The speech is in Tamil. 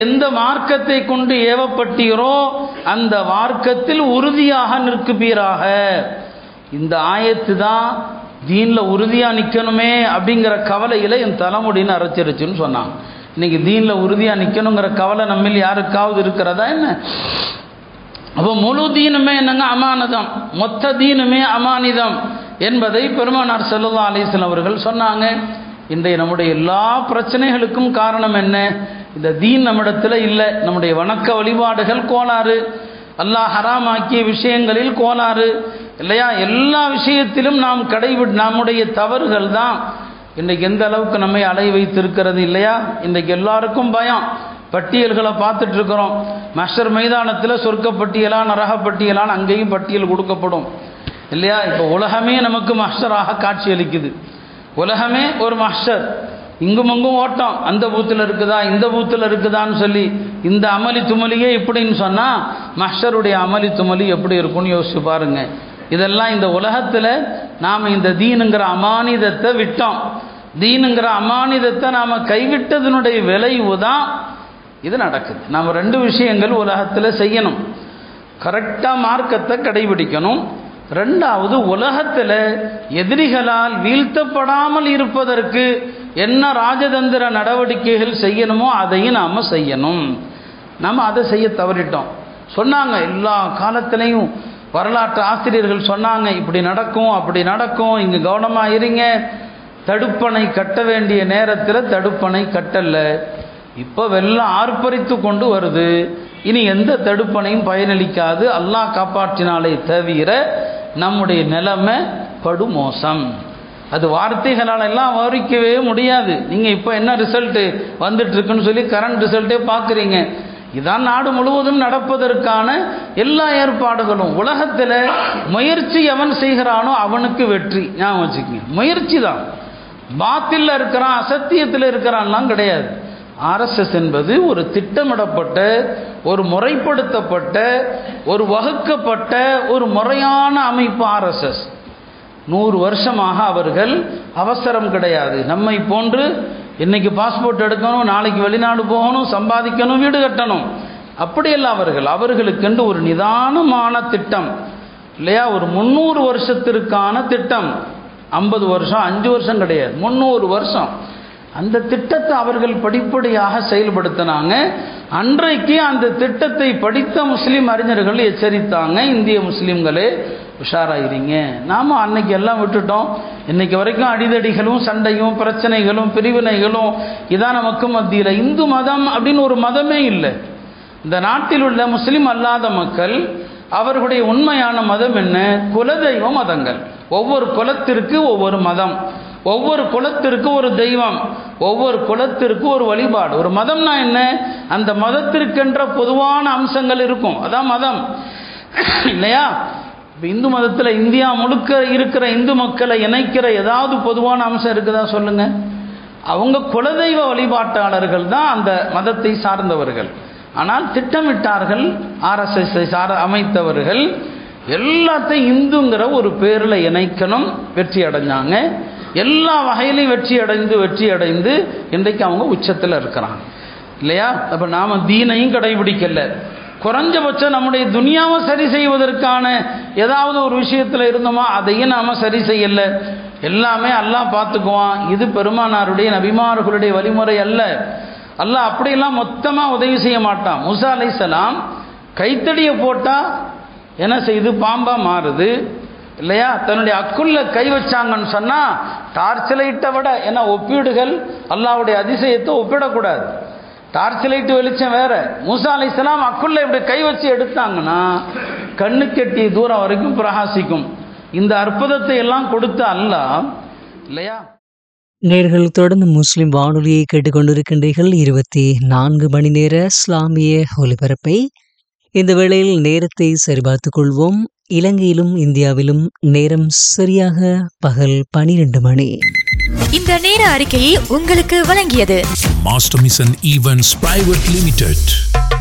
எந்த மார்க்கத்தை கொண்டு ஏவப்பட்டீரோ அந்த மார்க்கத்தில் உறுதியாக நிற்குப்பீராக இந்த ஆயத்து தான் தீனில் உறுதியாக நிற்கணுமே அப்படிங்கிற கவலையில் என் தலைமுடின்னு அரைச்சிருச்சுன்னு சொன்னான் இன்னைக்கு தீனில் உறுதியாக நிற்கணுங்கிற கவலை நம்மில் யாருக்காவது இருக்கிறதா என்ன அப்போ முழு தீனுமே என்னங்க அமானதம் மொத்த தீனுமே அமானிதம் என்பதை பெருமானார் செல்லல்லா அலிஸ்லாம் அவர்கள் சொன்னாங்க இன்றைய நம்முடைய எல்லா பிரச்சனைகளுக்கும் காரணம் என்ன இந்த தீன் நம்மிடத்தில் இல்லை நம்முடைய வணக்க வழிபாடுகள் கோளாறு அல்லாஹ் ஹராமாக்கிய விஷயங்களில் கோளாறு இல்லையா எல்லா விஷயத்திலும் நாம் கடைபிடி நம்முடைய தவறுகள் தான் இன்றைக்கு எந்த அளவுக்கு நம்மை அலை வைத்திருக்கிறது இல்லையா இன்றைக்கு எல்லாருக்கும் பயம் பட்டியல்களை பார்த்துட்டு இருக்கிறோம் மஸ்டர் மைதானத்தில் சொர்க்க பட்டியலா நரக பட்டியலான்னு அங்கேயும் பட்டியல் கொடுக்கப்படும் இல்லையா இப்போ உலகமே நமக்கு மஸ்டராக காட்சியளிக்குது உலகமே ஒரு மஸ்டர் இங்கும் அங்கும் ஓட்டம் அந்த பூத்தில் இருக்குதா இந்த பூத்தில் இருக்குதான்னு சொல்லி இந்த அமளி துமலியே இப்படின்னு சொன்னால் மஸ்டருடைய அமளி துமலி எப்படி இருக்கும்னு யோசிச்சு பாருங்க இதெல்லாம் இந்த உலகத்தில் நாம் இந்த தீனுங்கிற அமானிதத்தை விட்டோம் தீனுங்கிற அமானிதத்தை நாம் கைவிட்டதனுடைய விளைவு தான் இது நடக்குது நாம் ரெண்டு விஷயங்கள் உலகத்தில் செய்யணும் கரெக்டாக மார்க்கத்தை கடைபிடிக்கணும் ரெண்டாவது உலகத்தில் எதிரிகளால் வீழ்த்தப்படாமல் இருப்பதற்கு என்ன ராஜதந்திர நடவடிக்கைகள் செய்யணுமோ அதையும் நாம் செய்யணும் நாம் அதை செய்ய தவறிட்டோம் சொன்னாங்க எல்லா காலத்திலையும் வரலாற்று ஆசிரியர்கள் சொன்னாங்க இப்படி நடக்கும் அப்படி நடக்கும் இங்கே கவனமாக இருங்க தடுப்பணை கட்ட வேண்டிய நேரத்தில் தடுப்பணை கட்டல இப்போ வெள்ளம் ஆர்ப்பரித்து கொண்டு வருது இனி எந்த தடுப்பணையும் பயனளிக்காது அல்லாஹ் காப்பாற்றினாலே தவிர நம்முடைய நிலைமை படுமோசம் அது வார்த்தைகளால் எல்லாம் வரிக்கவே முடியாது நீங்கள் இப்போ என்ன ரிசல்ட்டு வந்துட்டு இருக்குன்னு சொல்லி கரண்ட் ரிசல்ட்டே பார்க்குறீங்க இதான் நாடு முழுவதும் நடப்பதற்கான எல்லா ஏற்பாடுகளும் உலகத்தில் முயற்சி எவன் செய்கிறானோ அவனுக்கு வெற்றி ஞாபகம் வச்சுக்கோங்க முயற்சி தான் பாத்தில் இருக்கிறான் அசத்தியத்தில் இருக்கிறான்லாம் கிடையாது ஆர்எஸ்எஸ் என்பது ஒரு திட்டமிடப்பட்ட ஒரு முறைப்படுத்தப்பட்ட ஒரு வகுக்கப்பட்ட ஒரு முறையான அமைப்பு ஆர்எஸ்எஸ் நூறு வருஷமாக அவர்கள் அவசரம் கிடையாது நம்மை போன்று இன்னைக்கு பாஸ்போர்ட் எடுக்கணும் நாளைக்கு வெளிநாடு போகணும் சம்பாதிக்கணும் வீடு கட்டணும் அப்படியல்ல அவர்கள் அவர்களுக்கென்று ஒரு நிதானமான திட்டம் இல்லையா ஒரு முந்நூறு வருஷத்திற்கான திட்டம் ஐம்பது வருஷம் அஞ்சு வருஷம் கிடையாது முந்நூறு வருஷம் அந்த திட்டத்தை அவர்கள் படிப்படியாக செயல்படுத்தினாங்க அன்றைக்கு அந்த திட்டத்தை படித்த முஸ்லீம் அறிஞர்கள் எச்சரித்தாங்க இந்திய முஸ்லீம்களே உஷாராயிருங்க நாம் அன்னைக்கு எல்லாம் விட்டுட்டோம் இன்னைக்கு வரைக்கும் அடிதடிகளும் சண்டையும் பிரச்சனைகளும் பிரிவினைகளும் இதான் நமக்கு மத்தியில் இந்து மதம் அப்படின்னு ஒரு மதமே இல்லை இந்த நாட்டில் உள்ள முஸ்லீம் அல்லாத மக்கள் அவர்களுடைய உண்மையான மதம் என்ன குலதெய்வ மதங்கள் ஒவ்வொரு குலத்திற்கு ஒவ்வொரு மதம் ஒவ்வொரு குலத்திற்கு ஒரு தெய்வம் ஒவ்வொரு குலத்திற்கு ஒரு வழிபாடு ஒரு மதம்னா என்ன அந்த மதத்திற்கென்ற பொதுவான அம்சங்கள் இருக்கும் அதான் மதம் இல்லையா இப்போ இந்து மதத்தில் இந்தியா முழுக்க இருக்கிற இந்து மக்களை இணைக்கிற ஏதாவது பொதுவான அம்சம் இருக்குதா சொல்லுங்க அவங்க குலதெய்வ வழிபாட்டாளர்கள் தான் அந்த மதத்தை சார்ந்தவர்கள் ஆனால் திட்டமிட்டார்கள் ஆர்எஸ்எஸ்ஐ சார அமைத்தவர்கள் எல்லாத்தையும் இந்துங்கிற ஒரு பேரில் இணைக்கணும் வெற்றி அடைஞ்சாங்க எல்லா வகையிலையும் வெற்றி அடைந்து வெற்றி அடைந்து இன்றைக்கு அவங்க உச்சத்தில் இருக்கிறாங்க இல்லையா அப்போ நாம் தீனையும் கடைபிடிக்கல குறைஞ்சபட்சம் நம்முடைய துனியாவை சரி செய்வதற்கான ஏதாவது ஒரு விஷயத்தில் இருந்தோமா அதையும் நாம் சரி செய்யலை எல்லாமே அல்லாஹ் பார்த்துக்குவான் இது பெருமானாருடைய நபிமார்களுடைய வழிமுறை அல்ல அல்லாஹ் அப்படியெல்லாம் மொத்தமாக உதவி செய்ய மாட்டான் முசா அலைசலாம் கைத்தடியை போட்டால் என்ன செய்து பாம்பாக மாறுது இல்லையா தன்னுடைய அக்குள்ள கை வச்சாங்கன்னு சொன்னால் டார்ச் லைட்டை விட ஏன்னா ஒப்பீடுகள் அல்லாவுடைய அதிசயத்தை ஒப்பிடக்கூடாது டார்ச் லைட்டு வெளிச்சம் வேற மூசா அலைசலாம் அக்குள்ள இப்படி கை வச்சு எடுத்தாங்கன்னா கண்ணு கெட்டிய தூரம் வரைக்கும் பிரகாசிக்கும் இந்த அற்புதத்தை எல்லாம் கொடுத்த அல்லாஹ் இல்லையா நேர்கள் தொடர்ந்து முஸ்லிம் வானொலியை கேட்டுக்கொண்டிருக்கின்றீர்கள் இருபத்தி நான்கு மணி நேர இஸ்லாமிய ஒலிபரப்பை இந்த வேளையில் நேரத்தை சரிபார்த்துக் கொள்வோம் இலங்கையிலும் இந்தியாவிலும் நேரம் சரியாக பகல் பனிரெண்டு மணி இந்த நேர அறிக்கையை உங்களுக்கு வழங்கியது Master Mission Events Private Limited.